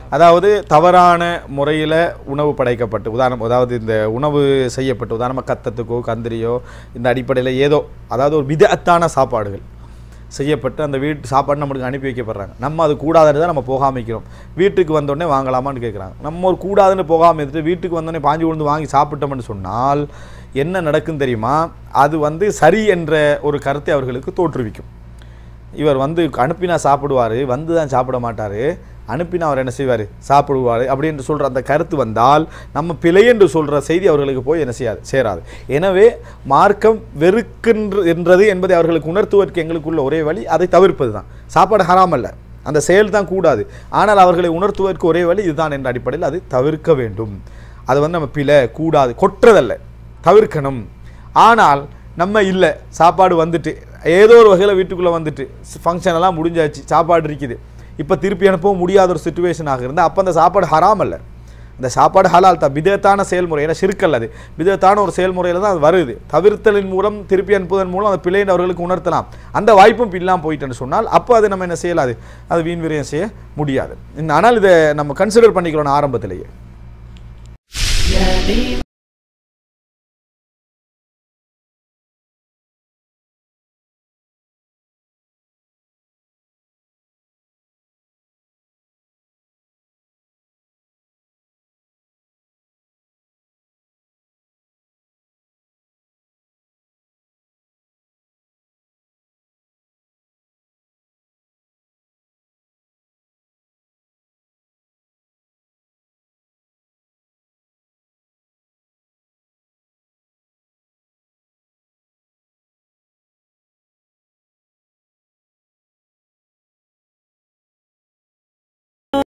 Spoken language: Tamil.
அதாவது தவறான முறையில் உணவு படைக்கப்பட்டு உதாரணம் அதாவது இந்த உணவு செய்யப்பட்டு உதாரணமாக கத்தத்துக்கோ கந்திரியோ இந்த அடிப்படையில் ஏதோ அதாவது ஒரு விதத்தான சாப்பாடுகள் செய்யப்பட்டு அந்த வீட்டு சாப்பாடு நம்மளுக்கு அனுப்பி வைக்கப்படுறாங்க நம்ம அது கூடாதுன்னு தான் நம்ம போகாம இருக்கிறோம் வீட்டுக்கு வந்தோடனே வாங்கலாமான்னு கேட்குறாங்க நம்ம ஒரு கூடாதுன்னு போகாமல் இருந்துட்டு வீட்டுக்கு வந்தோடனே பாஞ்சு விழுந்து வாங்கி சாப்பிட்டோம்னு சொன்னால் என்ன நடக்கும் தெரியுமா அது வந்து சரி என்ற ஒரு கருத்தை அவர்களுக்கு தோற்றுவிக்கும் இவர் வந்து அனுப்பினா சாப்பிடுவார் வந்து தான் சாப்பிட மாட்டார் அனுப்பினா அவர் என்ன செய்வார் சாப்பிடுவார் அப்படின்னு சொல்கிற அந்த கருத்து வந்தால் நம்ம பிழை என்று சொல்கிற செய்தி அவர்களுக்கு போய் என்ன செய்யாது சேராது எனவே மார்க்கம் வெறுக்கின்ற என்றது என்பதை அவர்களுக்கு உணர்த்துவதற்கு எங்களுக்குள்ள ஒரே வழி அதை தவிர்ப்பது தான் சாப்பாடு ஹராம் அல்ல அந்த செயல் தான் கூடாது ஆனால் அவர்களை உணர்த்துவதற்கு ஒரே வழி இதுதான் என்ற அடிப்படையில் அது தவிர்க்க வேண்டும் அது வந்து நம்ம பிழை கூடாது கொட்டுறதல்ல தவிர்க்கணும் ஆனால் நம்ம இல்லை சாப்பாடு வந்துட்டு ஏதோ ஒரு வகையில் வீட்டுக்குள்ளே வந்துட்டு ஃபங்க்ஷன் எல்லாம் முடிஞ்சாச்சு சாப்பாடு இருக்குது இப்போ திருப்பி அனுப்பவும் முடியாத ஒரு சுச்சுவேஷனாக இருந்தால் அப்போ அந்த சாப்பாடு ஹராம் அல்ல அந்த சாப்பாடு ஹலால் தான் விதத்தான செயல்முறை ஏன்னா சிறுக்கல் அது விதத்தான ஒரு செயல்முறையில் தான் அது வருது தவிர்த்தலின் மூலம் திருப்பி அனுப்புவதன் மூலம் அந்த பிள்ளைன்னு அவர்களுக்கு உணர்த்தலாம் அந்த வாய்ப்பும் இல்லாமல் போயிட்டுன்னு சொன்னால் அப்போ அது நம்ம என்ன செய்யலாது அது வீண் விரயம் செய்ய முடியாது இந்த- ஆனால் இதை நம்ம கன்சிடர் பண்ணிக்கிறோம் ஆரம்பத்திலேயே